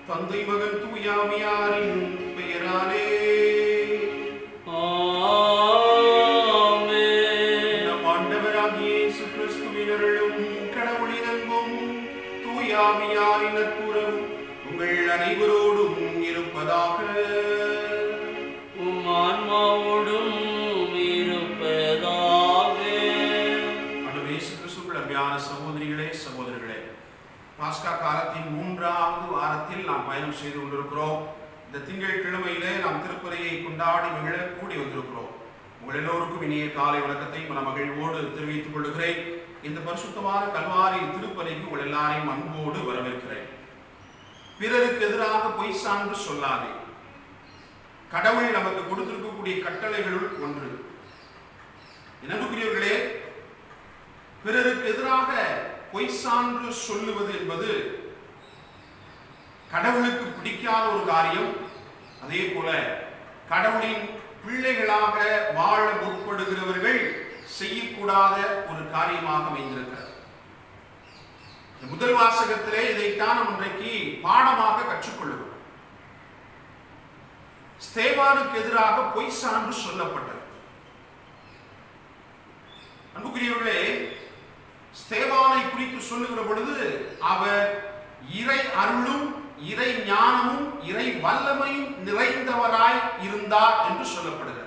தந்தை மகன் தூயாமியாரின் பெயராலே ஆமென். நம் ஆண்டவராகிய இயேசு கிறிஸ்துவின் அருளும் கடவுளின் அன்பும் தூயாமியாரின் நட்புறவும் உங்கள் அனைவரோடும் இருப்பதாக உம் ஆன்மாவோடும் இருப்பதாக ஆண்டவர் இயேசு கிறிஸ்துவுக்குள் அருமையான சகோதரிகளே சகோதரர்களே பாஸ்கா காலத்தின் மூன்றாவது வாரத்தில் நாம் பயணம் செய்து கொண்டிருக்கிறோம் இந்த திங்கள் கிழமையிலே நாம் திருப்பதியை கொண்டாடி மகிழ கூடி வந்திருக்கிறோம் உங்கள் எல்லோருக்கும் இனிய காலை வணக்கத்தை மன மகிழ்வோடு தெரிவித்துக் கொள்கிறேன் இந்த பரிசுத்தமான கல்வாரி திருப்பதிக்கு உங்கள் எல்லாரையும் அன்போடு வரவேற்கிறேன் பிறருக்கு எதிராக பொய் சான்று சொல்லாதே கடவுள் நமக்கு கொடுத்திருக்கக்கூடிய கட்டளைகளுள் ஒன்று இனதுக்குரியவர்களே பிறருக்கு எதிராக பொய் சான்று சொல்லுவது என்பது கடவுளுக்கு பிடிக்காத ஒரு காரியம் அதே போல கடவுளின் பிள்ளைகளாக வாழ முற்படுகிறவர்கள் செய்யக்கூடாத ஒரு காரியமாக அமைந்திருக்கிறது இந்த முதல் வாசகத்திலே இதைத்தான் நாம் இன்றைக்கு பாடமாக கற்றுக்கொள்ளுவோம் ஸ்தேவானுக்கு எதிராக பொய் சான்று சொல்லப்பட்டது அன்புக்குரியவர்களே ஸ்தேவானை குறித்து சொல்லுகிற பொழுது அவர் இறை அருளும் இறை ஞானமும் இறை வல்லமையும் நிறைந்தவராய் இருந்தார் என்று சொல்லப்படுகிறது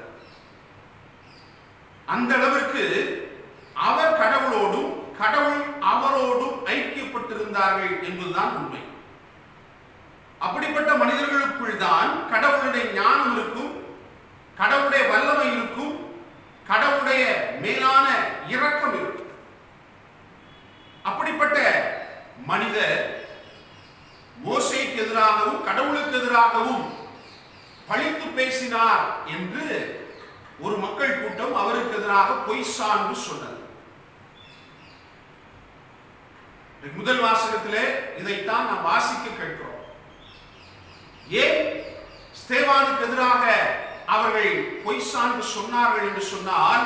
அந்த அளவிற்கு அவர் கடவுளோடும் கடவுள் அவரோடும் ஐக்கியப்பட்டிருந்தார்கள் என்பதுதான் உண்மை அப்படிப்பட்ட மனிதர்களுக்குள் தான் கடவுளுடைய ஞானம் இருக்கும் கடவுளுடைய வல்லமை இருக்கும் கடவுளுடைய மேலான இரக்கம் இருக்கும் அப்படிப்பட்ட மனிதர் மோசைக்கு எதிராகவும் கடவுளுக்கு எதிராகவும் பழித்து பேசினார் என்று ஒரு மக்கள் கூட்டம் அவருக்கு எதிராக பொய் சான்று சொன்னது முதல் வாசகத்திலே இதைத்தான் நாம் வாசிக்க கேட்கிறோம் ஏன் ஸ்தேவானுக்கு எதிராக அவர்கள் பொய் சான்று சொன்னார்கள் என்று சொன்னால்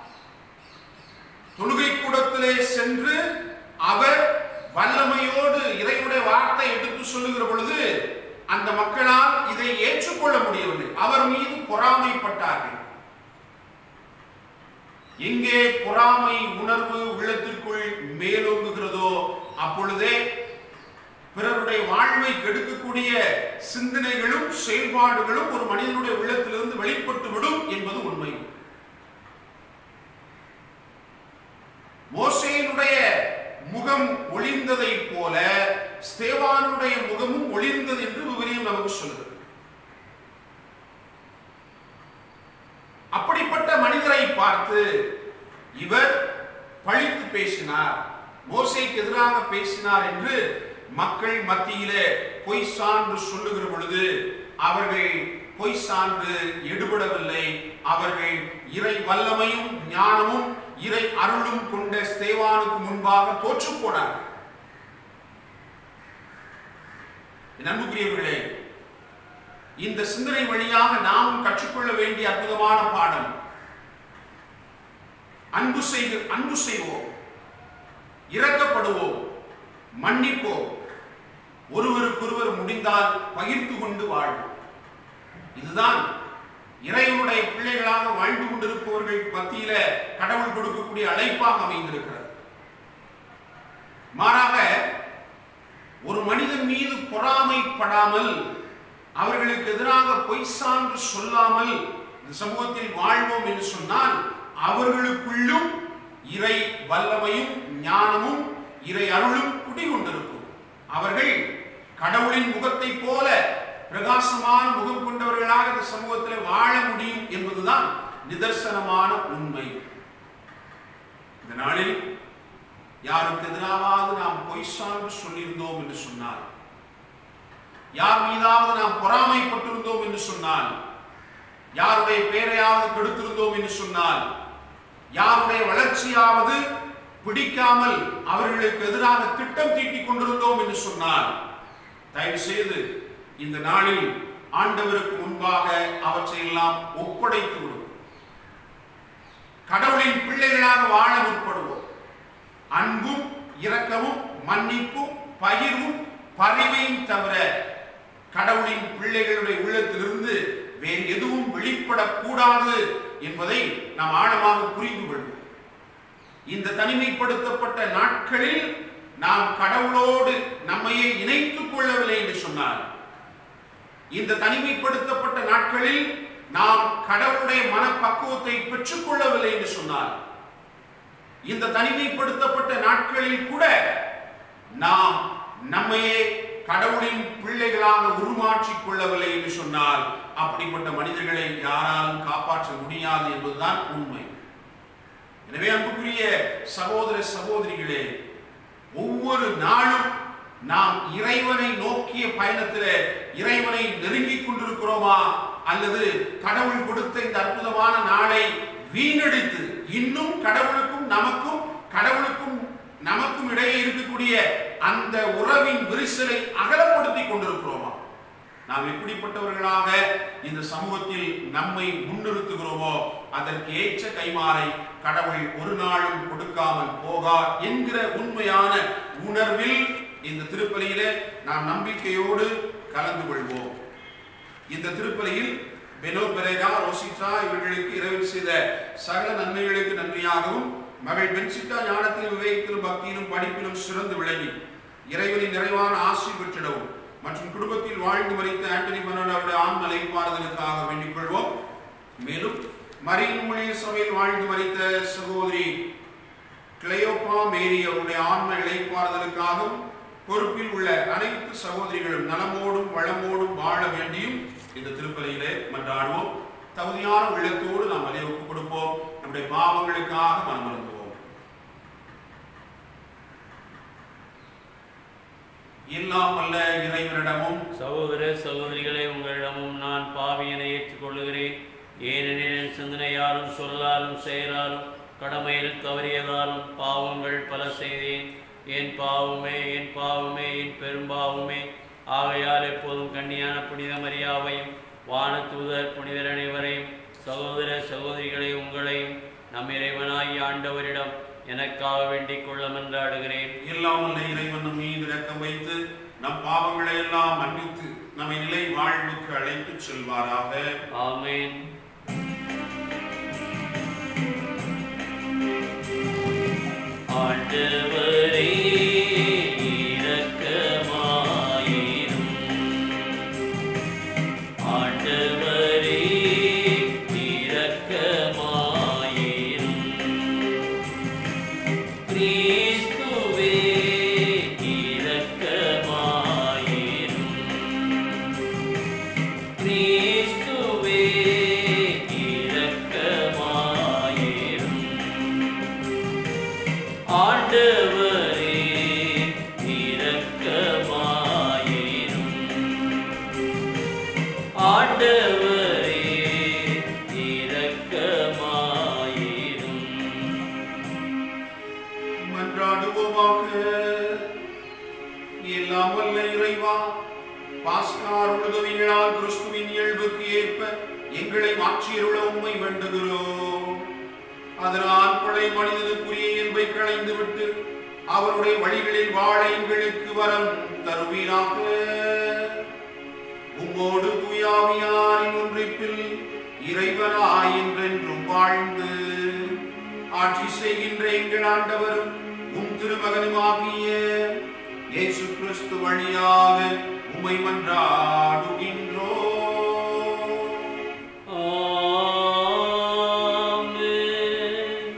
தொழுகை கூடத்திலே சென்று அவர் வல்லமையோடு இறைவனுடைய வார்த்தை எடுத்து சொல்லுகிற பொழுது அந்த மக்களால் இதை ஏற்றுக்கொள்ள முடியவில்லை அவர் மீது பொறாமைப்பட்டார்கள் எங்கே பொறாமை உணர்வு உள்ளத்திற்குள் மேலோங்குகிறதோ அப்பொழுதே பிறருடைய வாழ்வை கெடுக்கக்கூடிய சிந்தனைகளும் செயல்பாடுகளும் ஒரு மனிதனுடைய உள்ளத்திலிருந்து வெளிப்பட்டு விடும் என்பது உண்மை மோசேனுடைய முகம் ஒளிர்ந்ததை போல ஸ்தேவானுடைய முகமும் ஒளிர்ந்தது என்று விவரியம் நமக்கு சொல்லுகிறது அப்படிப்பட்ட மனிதரை பார்த்து இவர் பழித்து பேசினார் மோசைக்கு எதிராக பேசினார் என்று மக்கள் மத்தியிலே பொய் சான்று சொல்லுகிற பொழுது அவர்கள் பொய் சான்று எடுபடவில்லை அவர்கள் இறை வல்லமையும் ஞானமும் இறை அருளும் கொண்ட ஸ்தேவானுக்கு முன்பாக தோற்று போனார்கள் என் அன்புக்குரியவர்களே இந்த சிந்தனை வழியாக நாம் கற்றுக்கொள்ள வேண்டிய அற்புதமான பாடம் அன்பு செய்து அன்பு செய்வோம் இரக்கப்படுவோம் மன்னிப்போம் ஒருவருக்கொருவர் முடிந்தால் பகிர்ந்து கொண்டு வாழ்வோம் இதுதான் இறைவனுடைய பிள்ளைகளாக வாழ்ந்து கொண்டிருப்பவர்கள் மத்தியில கடவுள் கொடுக்கக்கூடிய அழைப்பாக அமைந்திருக்கிறது மாறாக ஒரு மனிதன் மீது பொறாமைப்படாமல் அவர்களுக்கு எதிராக பொய் சான்று சொல்லாமல் இந்த சமூகத்தில் வாழ்வோம் என்று சொன்னால் அவர்களுக்குள்ளும் இறை வல்லமையும் ஞானமும் இறை அருளும் குடிகொண்டிருக்கும் அவர்கள் கடவுளின் முகத்தை போல பிரகாசமான முகம் கொண்டவர்களாக இந்த சமூகத்தில் வாழ முடியும் என்பதுதான் நிதர்சனமான உண்மை இந்த நாளில் யாருக்கு எதிராவது நாம் பொய் சான்று சொல்லியிருந்தோம் என்று சொன்னால் யார் மீதாவது நாம் பொறாமைப்பட்டிருந்தோம் என்று சொன்னால் யாருடைய பெயரையாவது கெடுத்திருந்தோம் என்று சொன்னால் யாருடைய வளர்ச்சியாவது பிடிக்காமல் அவர்களுக்கு எதிராக திட்டம் தீட்டிக் கொண்டிருந்தோம் என்று சொன்னால் தயவு செய்து இந்த நாளில் ஆண்டவருக்கு முன்பாக அவற்றை எல்லாம் ஒப்படைத்து விடும் கடவுளின் பிள்ளைகளாக வாழ முற்படுவோம் அன்பும் இரக்கமும் மன்னிப்பும் பகிர்வும் பரிவையும் தவிர கடவுளின் பிள்ளைகளுடைய உள்ளத்திலிருந்து வேறு எதுவும் வெளிப்படக்கூடாது என்பதை நாம் ஆழமாக புரிந்து கொள்வோம் இந்த தனிமைப்படுத்தப்பட்ட நாட்களில் நாம் கடவுளோடு நம்மையே இணைத்துக் கொள்ளவில்லை என்று சொன்னார் இந்த தனிமைப்படுத்தப்பட்ட நாட்களில் நாம் கடவுளுடைய மனப்பக்குவத்தை பெற்றுக் கொள்ளவில்லை என்று சொன்னார் இந்த தனிமைப்படுத்தப்பட்ட நாட்களில் கூட நாம் நம்மையே கடவுளின் பிள்ளைகளாக உருமாற்றிக் கொள்ளவில்லை என்று சொன்னால் அப்படிப்பட்ட மனிதர்களை யாராலும் காப்பாற்ற முடியாது என்பதுதான் உண்மை எனவே அன்புக்குரிய சகோதர சகோதரிகளே ஒவ்வொரு நாளும் நாம் இறைவனை நோக்கிய பயணத்திலே இறைவனை நெருங்கிக் கொண்டிருக்கிறோமா அல்லது கடவுள் கொடுத்த இந்த அற்புதமான நாளை வீணடித்து இன்னும் கடவுளுக்கும் நமக்கும் கடவுளுக்கும் நமக்கும் இடையே இருக்கக்கூடிய அந்த உறவின் விரிசலை அகலப்படுத்திக் கொண்டிருக்கிறோமா நாம் எப்படிப்பட்டவர்களாக இந்த சமூகத்தில் நம்மை முன்னிறுத்துகிறோமோ அதற்கு ஏற்ற கைமாறை கடவுள் ஒரு நாளும் கொடுக்காமல் போகார் என்கிற உண்மையான உணர்வில் இந்த திருப்பலியிலே நாம் நம்பிக்கையோடு கலந்து கொள்வோம் இந்த திருப்பலியில் பெனோ பெரேரா ரோசிட்டா இவர்களுக்கு இறைவன் செய்த சகல நன்மைகளுக்கு நன்றியாகவும் மகள் பென்சிட்டா ஞானத்திலும் விவேகத்திலும் பக்தியிலும் படிப்பிலும் சிறந்து விளங்கி இறைவனின் நிறைவான ஆசி பெற்றிடவும் மற்றும் குடும்பத்தில் வாழ்ந்து மறித்த ஆண்டனி மன்னோடைய ஆன்ம இலைப்பாறுதலுக்காக வேண்டிக் கொள்வோம் மேலும் மரியின் மொழிய சபையில் வாழ்ந்து மறித்த சகோதரி கிளையோப்பா மேரி அவருடைய ஆன்ம இழைப்பாறுதலுக்காகவும் பொறுப்பில் உள்ள அனைத்து சகோதரிகளும் நலமோடும் வளமோடும் வாழ வேண்டியும் இந்த திருப்பலியிலே மன்றாடுவோம் தகுதியான உள்ளத்தோடு நாம் அதை ஒப்புக் கொடுப்போம் நம்முடைய பாவங்களுக்காக மனமருந்துவோம் எல்லாம் அல்ல இறைவனிடமும் சகோதர சகோதரிகளே உங்களிடமும் நான் பாவியனை ஏற்றுக்கொள்ளுகிறேன் ஏனெனில் என் சிந்தனையாலும் சொல்லாலும் செயலாலும் கடமையில் தவறியதாலும் பாவங்கள் பல செய்தேன் என் பாவமே என் பாவமே என் பெரும்பாவமே ஆகையால் எப்போதும் கண்ணியான புனித மரியாவையும் வானதூதர் புனிதர் அனைவரையும் சகோதர சகோதரிகளை உங்களையும் நம் இறைவனாய் ஆண்டவரிடம் எனக்காக வேண்டிக் கொள்ள மன்றாடுகிறேன் எல்லாம் அல்ல இறைவன் நம் மீது இரக்கம் வைத்து நம் பாவங்களை எல்லாம் மன்னித்து நம்மை நிலை வாழ்வுக்கு அழைத்துச் செல்வாராக ஆமென் ஆண்டவரே இரக்கமாயிரும் ஆண்டவரே இரக்கமாயிரும் கிறிஸ்துவே இரக்கமாயிரும் கிறிஸ்துவே இரக்கமாயிரும் ஆண்டவரே இரக்கமாயிரும் ஆண்டவரே இரக்கமாயிரும் மன்றாடுவோமாக எல்லாம் வல்ல இறைவா பாஸ்கார் உதவிகளால் கிறிஸ்துவின் இயல்புக்கு ஏற்ப எங்களை மாற்றியருள உம்மை வேண்டுகிறோம் அதனால் பழைய மனிதனுக்குரிய இயல்பை களைந்துவிட்டு அவருடைய வழிகளில் வாழ எங்களுக்கு வரம் தருவீராக உம்மோடு தூயாவியாரின் ஒன்றிப்பில் இறைவனாய் என்றென்றும் வாழ்ந்து ஆட்சி செய்கின்ற எங்கள் ஆண்டவரும் உம் திருமகனுமாகிய இயேசு கிறிஸ்து வழியாக உம்மை மன்றாடுகின்றோ ஆமென்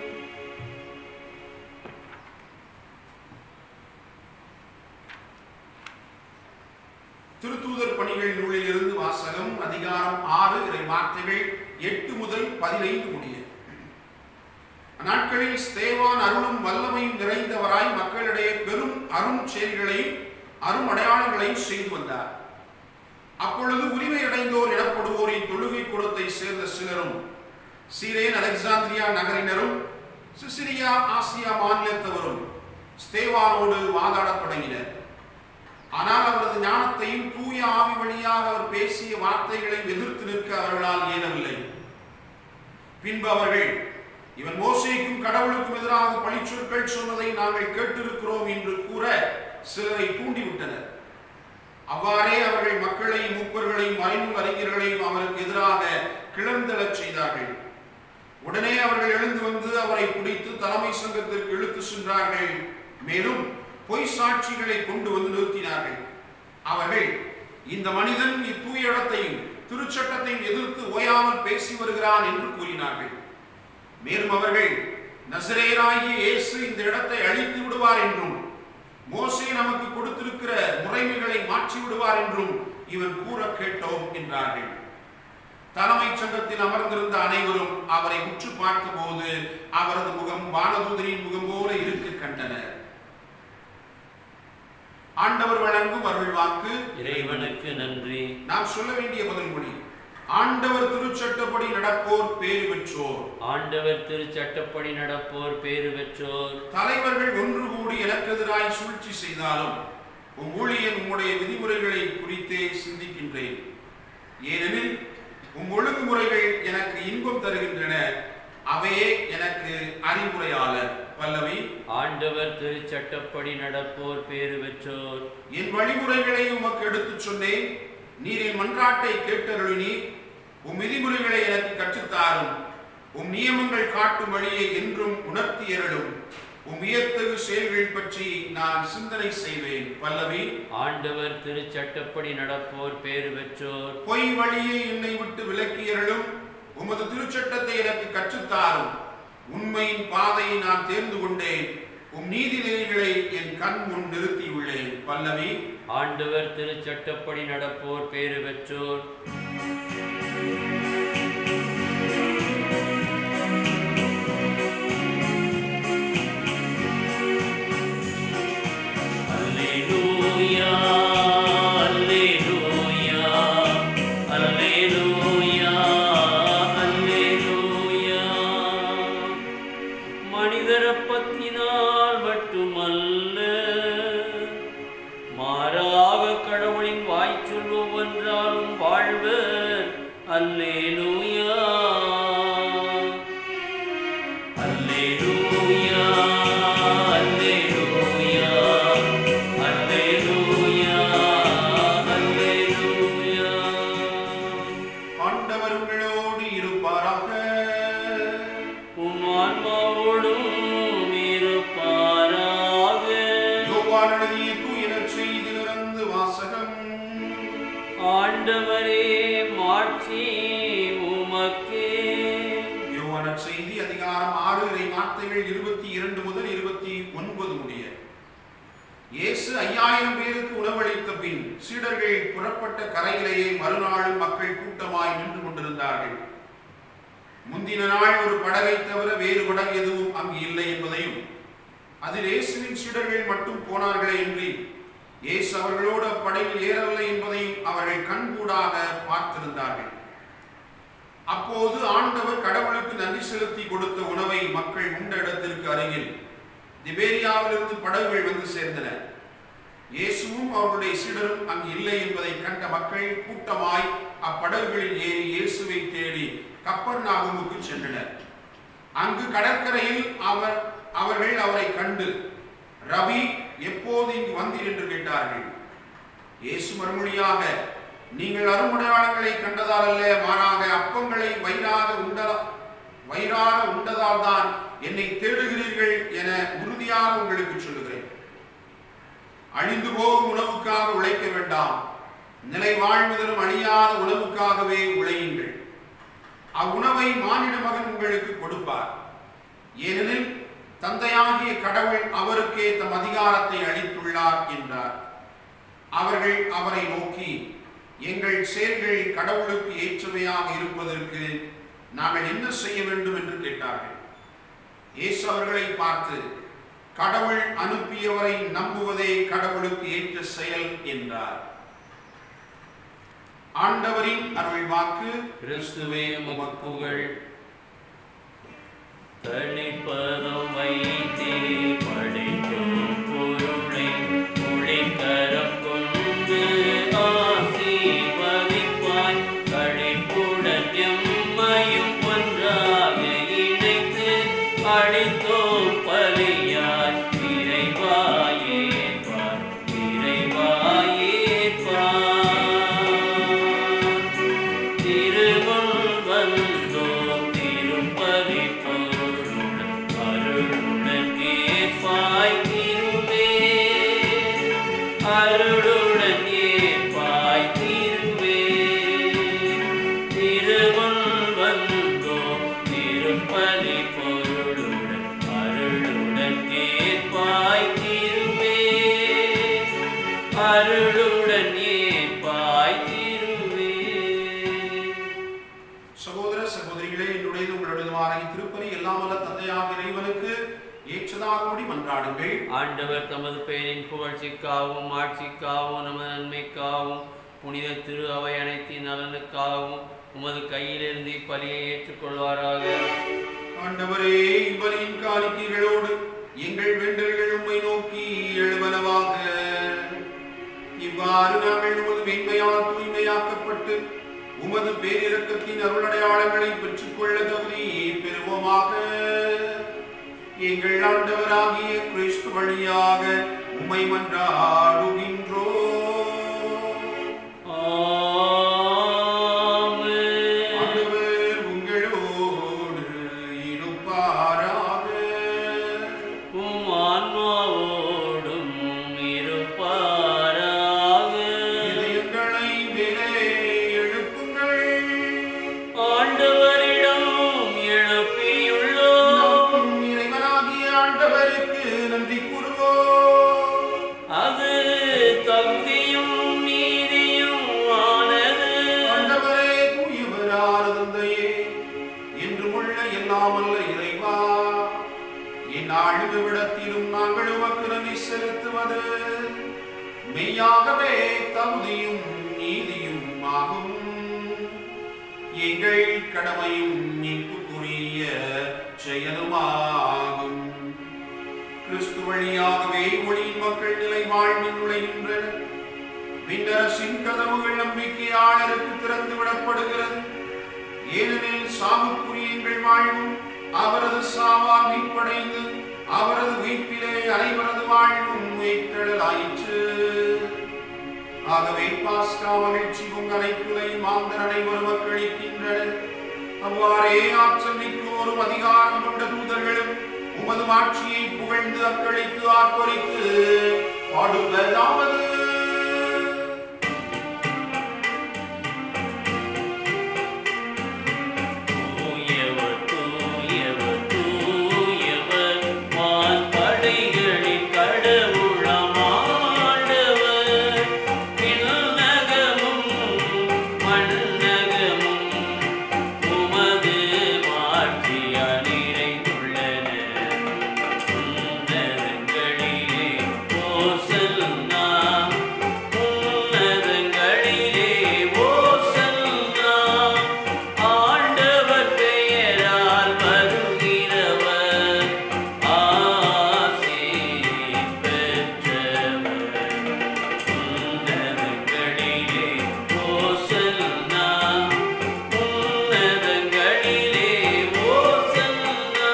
திருத்தூதர் பணிகள் நூலில் இருந்து வாசகம் அதிகாரம் ஆறு இறை வார்த்தைகள் எட்டு முதல் பதினைந்து முடிய அந்நாட்களில் ஸ்தேவான் அருளும் வல்லமையும் நிறைந்தவராய் மக்களிடையே பெரும் அரும் செயல்களையும் அரும் அடையாளங்களையும் செய்து வந்தார் அப்பொழுது உரிமை அடைந்தோர் எனப்படுவோரின் தொழுகை கூடத்தை சேர்ந்த சிலரும் சீரேன் அலெக்சாந்திரியா நகரினரும் சிசிரியா ஆசியா மாநிலத்தவரும் ஸ்தேவானோடு வாதாடத் தொடங்கினர் ஆனால் அவரது ஞானத்தையும் தூய ஆவி வழியாக அவர் பேசிய வார்த்தைகளை எதிர்த்து நிற்க அவர்களால் இயலவில்லை பின்பு அவர்கள் இவன் மோசேக்கும் கடவுளுக்கும் எதிராக பழிச்சொற்கள் சொன்னதை நாங்கள் கேட்டிருக்கிறோம் என்று கூற சிலரை தூண்டிவிட்டனர் அவ்வாறே அவர்கள் மக்களை மறைநூல் அறிஞர்களையும் அவருக்கு எதிராக கிளர்ந்தெழச் செய்தார்கள் உடனே அவர்கள் எழுந்து வந்து அவரை பிடித்து தலைமை சங்கத்திற்கு இழுத்து சென்றார்கள் மேலும் பொய் சாட்சிகளை கொண்டு வந்து நிறுத்தினார்கள் அவர்கள் இந்த மனிதன் இத்தூய இடத்தையும் திருச்சட்டத்தையும் எதிர்த்து ஓயாமல் பேசி வருகிறான் என்று கூறினார்கள் மேலும் அவர்கள் நசரேராகிய இயேசு இந்த இடத்தை அழித்து விடுவார் என்றும் மோசே நமக்கு கொடுத்திருக்கிற முறைமைகளை மாற்றி விடுவார் என்றும் இவன் கூற கேட்டோம் என்றார்கள் தலைமைச் சங்கத்தில் அமர்ந்திருந்த அனைவரும் அவரை உற்று பார்த்தபோது அவரது முகம் வானதூதரின் முகம் போல இருக்க கண்டனர் ஆண்டவர் வழங்கும் அருள் வாக்கு இறைவனுக்கு நன்றி நாம் சொல்ல வேண்டிய பதில் மொழி ஆண்டவர் திருச்சட்டப்படி நடப்போர் பேறு பெற்றோர் ஆண்டவர் திருச்சட்டப்படி நடப்போர் பேறு பெற்றோர் தலைவர்கள் ஒன்று கூடி எனக்கு எதிராய் சூழ்ச்சி செய்தாலும் உம் ஊழியன் உம்முடைய விதிமுறைகளை குறித்தே சிந்திக்கின்றேன் ஏனெனில் உம் ஒழுங்குமுறைகள் எனக்கு இன்பம் தருகின்றன அவையே எனக்கு அறிவுரையாளர் பல்லவி ஆண்டவர் திருச்சட்டப்படி நடப்போர் பேறு பெற்றோர் என் வழிமுறைகளை உமக்கு எடுத்துச் சொன்னேன் நீர் என் மன்றாட்டை கேட்டருளினீர் உம் விதிமுறைகளை எனக்கு கற்றுத்தாரும் உம் நியமங்கள் காட்டும் வழியை என்றும் உணர்த்தியருளும் உம் வியத்தகு செயல்கள் பற்றி நான் சிந்தனை செய்வேன் பல்லவி ஆண்டவர் திருச்சட்டப்படி நடப்போர் பேறு பெற்றோர் பொய் வழியை என்னை விட்டு விலக்கியருளும் உமது திருச்சட்டத்தை எனக்கு கற்றுத்தாரும் உண்மையின் பாதையை நான் தேர்ந்து கொண்டேன் உம் நீதி நெறிகளை என் கண் முன் நிறுத்தியுள்ளேன் பல்லவி ஆண்டவர் திருச்சட்டப்படி நடப்போர் பேறு பெற்றோர் அல்லேலூயா அல்லேலூயா அல்லேலூயா அல்லேலூயா மனிதரப்பத்தினால் மட்டுமல்ல மாறாக கடவுளின் வாய் சொல்லுவென்றாலும் வாழ்வர் அல்லேலூயா அல்லேலூயா அல்லேலூயா அல்லேலூயா அல்லேலூயா ஆண்டவர் உங்களோடு இருப்பாராக உம் ஆன்மாவோடும் இருப்பாராக யோவான் எழுதிய தூய நற்செய்தியிலிருந்து வாசகம் ஆண்டவரே மாட்சி உமக்கு யோவான் நற்செய்தி அதிகாரம் ஆறு இறை வார்த்தைகள் இருபத்தி இரண்டு முதல் இருபத்தி ஒன்பது முடிய இயேசு ஐயாயிரம் பேருக்கு உணவளித்த பின் சீடர்கள் புறப்பட்ட கரையிலேயே மறுநாள் மக்கள் கூட்டமாய் நின்று கொண்டிருந்தார்கள் முந்தின நாள் ஒரு படகை தவிர வேறு படகு எதுவும் அங்கு இல்லை என்பதையும் அதில் இயேசுவின் சீடர்கள் மட்டும் போனார்களே என்று இயேசு அவர்களோடு அப்படகில் ஏறவில்லை என்பதையும் அவர்கள் கண்கூடாக பார்த்திருந்தார்கள் அப்போது ஆண்டவர் கடவுளுக்கு நன்றி செலுத்தி கொடுத்த உணவை மக்கள் உண்ட இடத்திற்கு அருகில் திபேரியாவிலிருந்து படகுகள் வந்து சேர்ந்தன இயேசுவும் அவருடைய சீடரும் அங்கு இல்லை என்பதை கண்ட மக்கள் கூட்டமாய் அப்படகுகளில் ஏறி இயேசுவை தேடி கப்பர்நாகுமுக்கு சென்றனர் அங்கு கடற்கரையில் அவர் அவர்கள் அவரை கண்டு ரவி எப்போது இங்கு வந்தீர் என்று கேட்டார்கள் இயேசு மறுமொழியாக நீங்கள் அருமுடையாளங்களை கண்டதால் அல்ல மாறாக அப்பங்களை வயிறாக உண்டதா வயிறாக உண்டதால் தான் என்னை தேடுகிறீர்கள் என உறுதியாக உங்களுக்கு சொல்லுகிறேன் அழிந்து போகும் உணவுக்காக உழைக்க வேண்டாம் நிலை வாழ்வதலும் அழியாத உணவுக்காகவே உழையுங்கள் அவ்வுணவை மானிட மகன் உங்களுக்கு கொடுப்பார் ஏனெனில் தந்தையாகிய கடவுள் அவருக்கே தம் அதிகாரத்தை அளித்துள்ளார் என்றார் அவர்கள் அவரை நோக்கி எங்கள் செயல்கள் கடவுளுக்கு ஏற்றவையாக இருப்பதற்கு நாங்கள் என்ன செய்ய வேண்டும் என்று கேட்டார்கள் இயேசு அவர்களை பார்த்து கடவுள் அனுப்பியவரை நம்புவதே கடவுளுக்கு ஏற்ற செயல் என்றார் ஆண்டவரின் அருள் வாக்கு கிறிஸ்துவே உமக்கு புகழ் தனிப்பதம் வைத்தே படைக்கும் பொருளை உழைக்கரம் கொண்டு ஆசீர்வதிப்பாய் கழிப்புடன் எம்மையும் ஒன்றாக இணைத்து அழித்தோம் பலியாய் இறைவாயேற்பார் இறைவாயேற்பார் உண்டாகும்படி மன்றாடுங்கள் ஆண்டவர் தமது பெயரின் புகழ்ச்சிக்காகவும் ஆட்சிக்காகவும் நமது நன்மைக்காகவும் புனித திரு அவை அனைத்தின் நலனுக்காகவும் உமது கையிலிருந்து இப்பலியை ஏற்றுக்கொள்வாராக ஆண்டவரே இவ்வரின் காணிக்கைகளோடு எங்கள் வேண்டல்கள் உம்மை நோக்கி எழுவனவாக இவ்வாறு நாங்கள் உமது மென்மையால் தூய்மையாக்கப்பட்டு உமது பேரிரக்கத்தின் அருளடையாளங்களை பெற்றுக்கொள்ள தகுதி பெறுவோமாக எங்கள் ஆண்டவராகிய கிறிஸ்து வழியாக உம்மை மன்றாடுகின்றோ ஆமென். ஆண்டவர் உங்களோடு இருப்பாராக உம் ஆன்மாவோடும் இருப்பாராக இதயங்களை மேலே எழுப்புங்கள் ஆண்டவரிடம் எழுப்பியுள்ளோம் நம் இறைவனாகிய ஆண்டவருக்கு நன்றி கூறுவோம் அது தகுதியும் நீதியும் ஆனது ஆண்டவரே தூயவரான தந்தையே என்றும் உள்ள எல்லாமல்ல இறைவா எந்நாளும் விடத்திலும் நாங்கள் உமக்கு நன்றி செலுத்துவது மெய்யாகவே தகுதியும் நீதியும் ஆகும் எங்கள் கடமையும் மீட்புக்குரிய செயலுமாகும் கிறிஸ்து வழியாகவே ஒளியின் மக்கள் நிலை வாழ்வில் நுழைகின்றனர் விண்ணரசின் கதவுகள் நம்பிக்கையாளருக்கு திறந்து விடப்படுகிறது ஏனெனில் சாவுக்குரிய எங்கள் வாழ்வும் அவரது சாவால் மீட்படைந்து அவரது உயிர்ப்பிலே அனைவரது வாழ்வும் உயிர்த்தெழலாயிற்று ஆகவே பாஸ்கா மகிழ்ச்சி பொங்கலை துளை மாந்தர் அனைவரும் மக்களிக்கின்றனர் அவ்வாறே ஆற்றல் மிக்கோரும் அதிகாரம் கொண்ட தூதர்களும் உமது ஆட்சியை புகழ்ந்து அக்களித்து ஆர்ப்பரித்து பாடுவதாவது தூயவர் தூயவர் தூயவர் வான்படைகளின் கடவுளாம் ஆண்டவர் விண்ணகமும் மண்ணகமும் உமது மாட்சியால் நிறைந்துள்ளன உன்னதங்களிலே ஓசன்னா உன்னதங்களிலே ஓசன்னா ஆண்டவர் பெயரால் வருகிறவர் ஆசி பெற்றவர் உன்னதங்களிலே ஓசன்னா உன்னதங்களிலே ஓசன்னா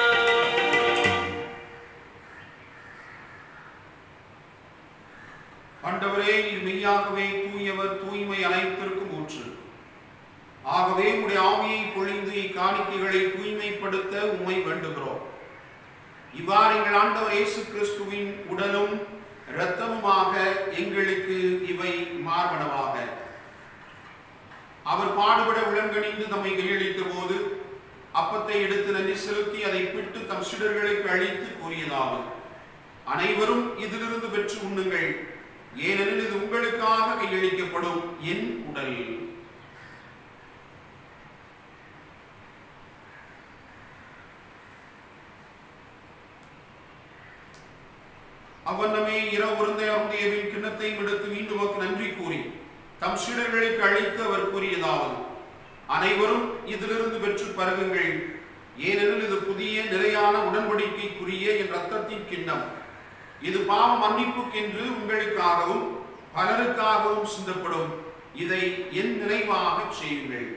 ஆண்டவரே நீர் மெய்யாகவே தூயவர் தூய்மை அனைத்திற்கும் ஊற்று ஆகவே உடைய ஆவியை பொழிந்து இக்காணிக்கைகளை தூய்மைப்படுத்த உம்மை வேண்டுகிறோம் இவ்வாறு எங்கள் ஆண்டவர் இயேசு கிறிஸ்துவின் உடலும் இரத்தமுமாக எங்களுக்கு இவை மார்பனவாக அவர் பாடுபட உளங்கணிந்து தம்மை கையளித்த போது அப்பத்தை எடுத்து நன்றி செலுத்தி அதை பிட்டு தம் சிடர்களுக்கு அளித்து கூறியதாவது அனைவரும் இதிலிருந்து பெற்று உண்ணுங்கள் ஏனெனில் இது உங்களுக்காக கையளிக்கப்படும் என் உடல் அவ்வண்ணமே இரவு உருந்தை அருந்தியவின் கிண்ணத்தையும் எடுத்து மீண்டும் உமக்கு நன்றி கூறி தம் சீடர்களுக்கு அளித்து அவர் கூறியதாவது அனைவரும் இதிலிருந்து பெற்று பருகுங்கள் ஏனெனில் இது புதிய நிலையான உடன்படிக்கைக்குரிய என் ரத்தத்தின் கிண்ணம் இது பாவ மன்னிப்புக்கென்று உங்களுக்காகவும் பலருக்காகவும் சிந்தப்படும் இதை என் நினைவாகச் செய்யுங்கள்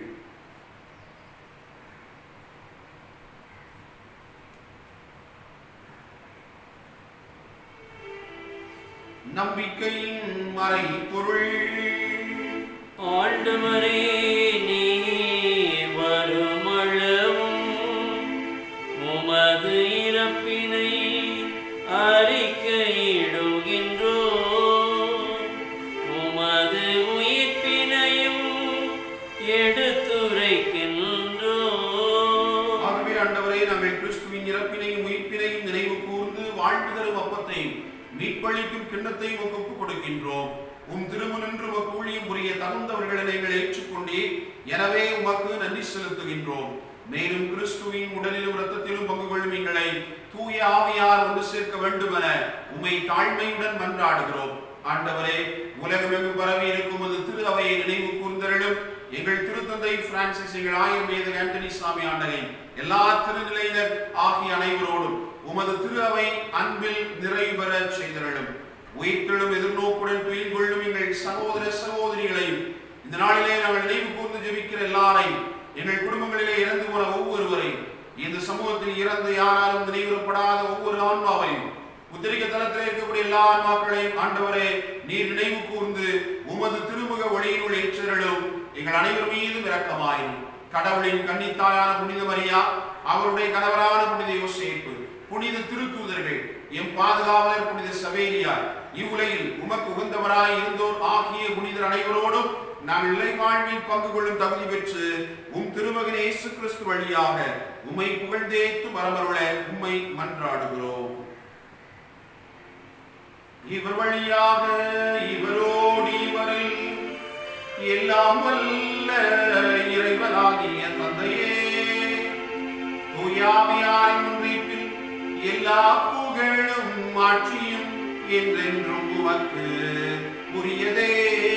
நம்பிக்கையின் மறை பொருள் ஆண்டவரே நீ வருமளவும் உமது இறப்பினை அறிக்கையிடுகின்றோ உமது உயிர்ப்பினையும் எடுத்துரைக்கின்றோ ஆகவே ஆண்டவரே நாங்கள் கிறிஸ்துவின் இறப்பினையும் உயிர்ப்பினையும் நினைவு கூர்ந்து வாழ்வு தரும் அப்பத்தையும் மீட்பளிக்கும் கிண்ணத்தையும் உமக்கு ஒப்புக் கொடுக்கின்றோம் உம் திருமணன்று உமக்கு ஊழியம் புரிய தகுந்தவர்களை நீங்கள் ஏற்றுக்கொண்டே எனவே உமக்கு நன்றி செலுத்துகின்றோம் மேலும் கிறிஸ்துவின் உடலிலும் இரத்தத்திலும் பங்கு கொள்ளும் எங்களை தூய ஆவியார் ஒன்று சேர்க்க வேண்டும் என உம்மை தாழ்மையுடன் மன்றாடுகிறோம் ஆண்டவரே உலகமெங்கும் பரவி இருக்கும் அது திரு அவையை நினைவு கூர்ந்தருளும் எங்கள் திருத்தந்தை பிரான்சிஸ் எங்கள் ஆயர் மேத ஆண்டனி சாமி ஆண்டகை எல்லா திருநிலையினர் ஆகிய அனைவரோடும் உமது திரு அவை அன்பில் நிறைவு பெற செய்தருளும் உயிர்த்தெழும் எதிர்நோக்குடன் துயில் கொள்ளும் எங்கள் சகோதர சகோதரிகளையும் இந்த நாளிலே நாங்கள் நினைவு கூர்ந்து ஜெபிக்கிற எல்லாரையும் எங்கள் குடும்பங்களிலே இறந்து போன ஒவ்வொருவரையும் இந்த சமூகத்தில் இறந்து யாராலும் நினைவுறப்படாத ஒவ்வொரு ஆன்மாவையும் உத்திரிக்க தளத்தில் இருக்கக்கூடிய எல்லா ஆன்மாக்களையும் ஆண்டவரே நீர் நினைவு கூர்ந்து உமது திருமுக ஒளியினுள் ஏற்றலும் எங்கள் அனைவர் மீதும் இரக்கமாயிரும் கடவுளின் கன்னித்தாயான புனித மரியா அவருடைய கணவரான புனித யோசேப்பு புனித திருத்தூதர்கள் எம் பாதுகாவலர் புனித சவேரியார் இவ்வுலகில் உமக்கு உகந்தவராய் இருந்தோர் ஆகிய புனிதர் அனைவரோடும் நாங்கள் நிலை வாழ்வில் பங்கு கொள்ளும் தகுதி பெற்று உம் திருமகன் இயேசு கிறிஸ்து வழியாக உம்மை புகழ்ந்தேத்து வரமருள உம்மை மன்றாடுகிறோம் இவர் வழியாக இவரோடு இவரில் எல்லாம் வல்ல இறைவனாகிய தந்தையே தூயாவியாரின் ஒன்றிப்பில் எல்லா புகழும் ஆட்சியும் என்றென்றும் உமக்கு உரியதே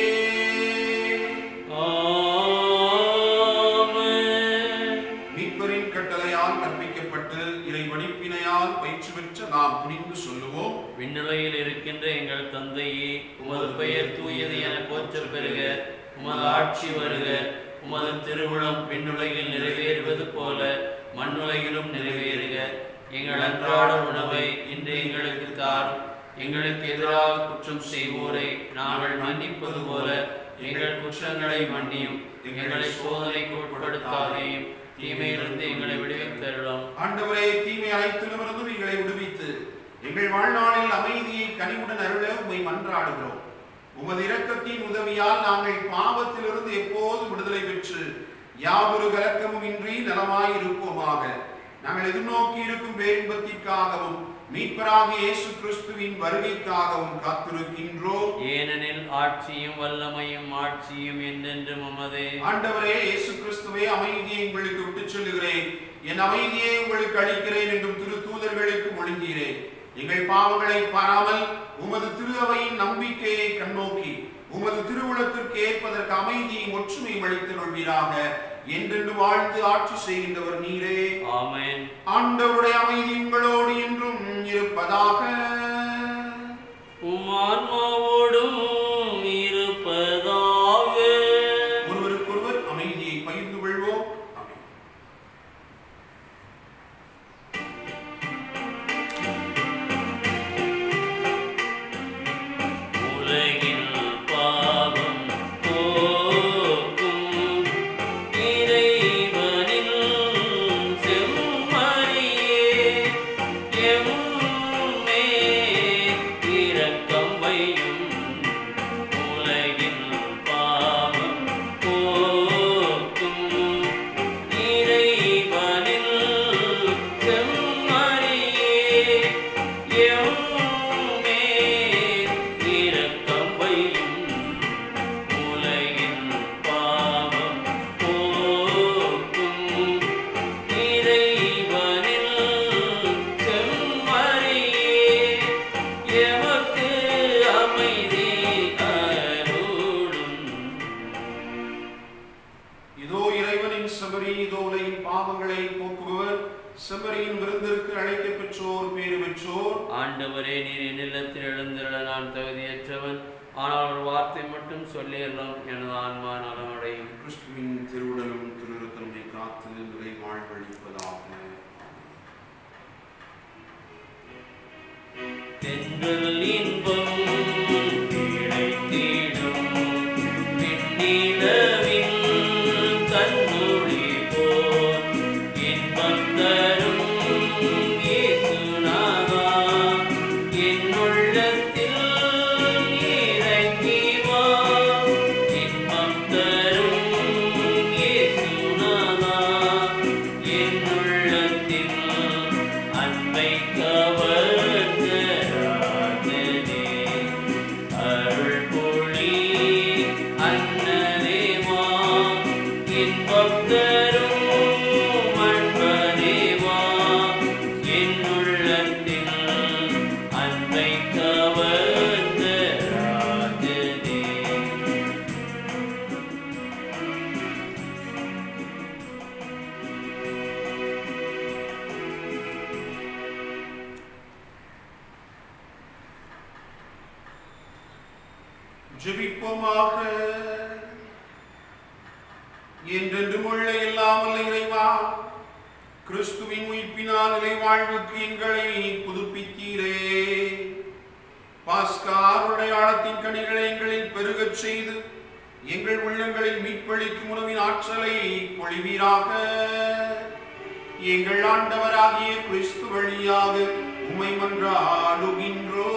ஆமென். மீட்பரின் கட்டளையால் கற்பிக்கப்பட்டு இறை வடிப்பினையால் பயிற்சி பெற்ற நாம் துணிந்து சொல்லுவோம் விண்ணுலகில் இருக்கின்ற எங்கள் தந்தையே உமது பெயர் தூயது என போற்றப் பெறுக உமது ஆட்சி வருக உமது திருவுளம் விண்ணுலகில் நிறைவேறுவது போல மண்ணுலகிலும் நிறைவேறுக எங்கள் அன்றாட உணவை இன்று எங்களுக்கு தாரும் எங்களுக்கு எதிராக குற்றம் செய்வோரை நாங்கள் மன்னிப்பது போல எங்கள் குற்றங்களை மன்னியும் எங்களை சோதனைக்கு உட்படுத்தாதேயும் தீமையிலிருந்து எங்களை விடுவித்தருளும் ஆண்டவரே தீமை அனைத்திலுமிருந்தும் எங்களை விடுவித்து எங்கள் வாழ்நாளில் அமைதியை கனிவுடன் அருள உம்மை மன்றாடுகிறோம் உமது இரக்கத்தின் உதவியால் நாங்கள் பாவத்திலிருந்து எப்போது விடுதலை பெற்று யாவொரு கலக்கமும் இன்றி நலமாய் இருப்போமாக நாங்கள் எதிர்நோக்கி இருக்கும் பேரின்பத்திற்காகவும் மீட்பராக இயேசு கிறிஸ்துவின் வருகைக்காகவும் காத்திருக்கின்றோம் ஏனெனில் ஆட்சியும் வல்லமையும் ஆட்சியும் என்றென்றும் உமதே ஆண்டவரே இயேசு கிறிஸ்துவே அமைதியை உங்களுக்கு விட்டுச் சொல்லுகிறேன் என் அமைதியை உங்களுக்கு அளிக்கிறேன் என்றும் திரு தூதர்களுக்கு மொழிந்தீரேன் எங்கள் பாவங்களை பாராமல் உமது திரு அவையின் நம்பிக்கையை கண்ணோக்கி உமது திருவுளத்திற்கு ஏற்பதற்கு அமைதியும் ஒற்றுமையும் அளித்தருள்வீராக என்றென்று வாழ்ந்து ஆட்சி செய்கின்றவர் நீரே ஆமென் ஆண்டவருடைய அமைதி உங்களோடு என்றும் இருப்பதாக உம் ஆன்மாவோடும் இருப்பதாக ஒருவருக்கொருவர் அமைதியை பகிர்ந்து கொள்வோம் ஆமென். உலகில் பாவம் போக்கும் இறைவனின் செம்மறியே எம்மே இரக்கம் வையும் உலகில் பாவம் போக்கும் இறைவனின் செம்மறியே எம்மே இரக்கம் வையும் உலகின் பாவம் போக்கும் இறைவனில் செம்மறியே எமக்கு அமைதி அருளும் இதோ இறைவனின் செமரி இதோ உலகின் பாவங்களை போக்குபவர் செமரியின் விருந்திற்கு அழைக்கப் பெற்றோர் பேறு பெற்றோர் ஆண்டவரே நீர் என்னிடத்தில் எழுந்திருள நான் தகுதியற்றவன் ஆனால் ஒரு வார்த்தை மட்டும் சொல்லிடலாம் எனது ஆன்மா நலமடையும் கிறிஸ்துவின் திருவுடலும் திருத்தன்மை காத்து நிலை வாழ்வழிப்பதாக தென்றல் இன்பம் கிடைத்திடும் விண்ணிலவின் கண்ணொளி போல் இன்பம் தரும் இயேசுநாதா, என் உள்ளத்தில் இறங்கி வா. இன்பம் தரும் இயேசுநாதா, என் உள்ளத்தில் அன்பை கவர்ந்த ராஜனே, அருள் பொழி அன்னதே ஜெபிப்போமாக என்றென்றும் உள்ள இல்லாமல் இறைவா கிறிஸ்துவின் உயிர்ப்பினால் நிலை வாழ்வுக்கு எங்களை புதுப்பித்தீரே பாஸ்கா அடையாளத்தின் கனிகளை எங்களில் பெருகச் செய்து எங்கள் உள்ளங்களில் மீட்பளிக்கும் உணவின் ஆற்றலை பொழிவீராக எங்கள் ஆண்டவராகிய கிறிஸ்து வழியாக உமை மன்றாடுகின்றோ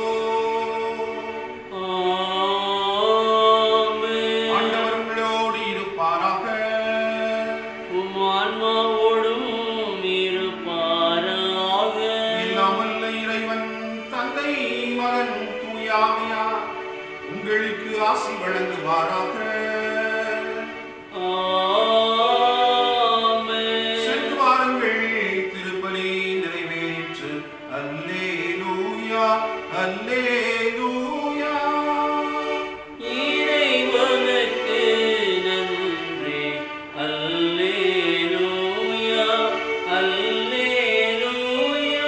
ஆமென். ஆண்டவர் உங்களோடு இருப்பாராக உம் ஆன்மாவோடும் இருப்பாராக. இல்லாமல்ல இறைவன் தந்தை மகன் தூயாமையார் உங்களுக்கு ஆசி வழங்குவாராக ஆமென். சென்று வாருங்கள் திருப்பலி நிறைவேறிற்று அல்லேலூயா அல்லேலூயா இறைவனுக்கு நன்றி. அல்லேலூயா, அல்லேலூயா.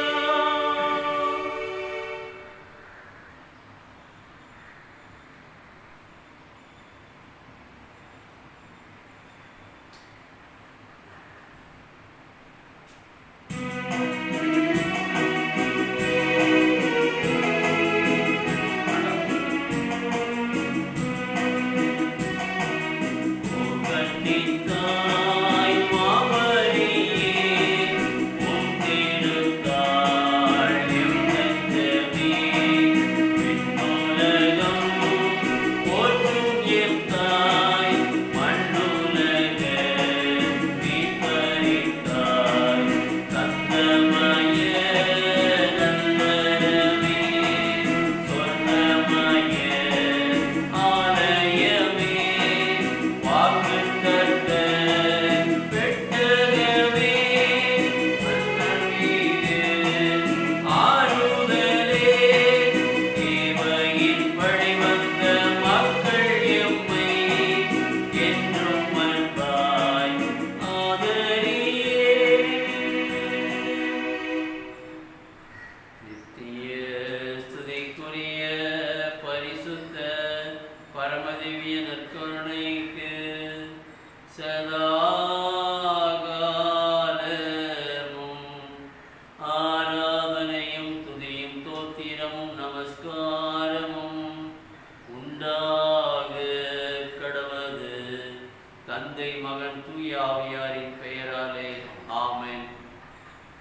புகழ்ந்திட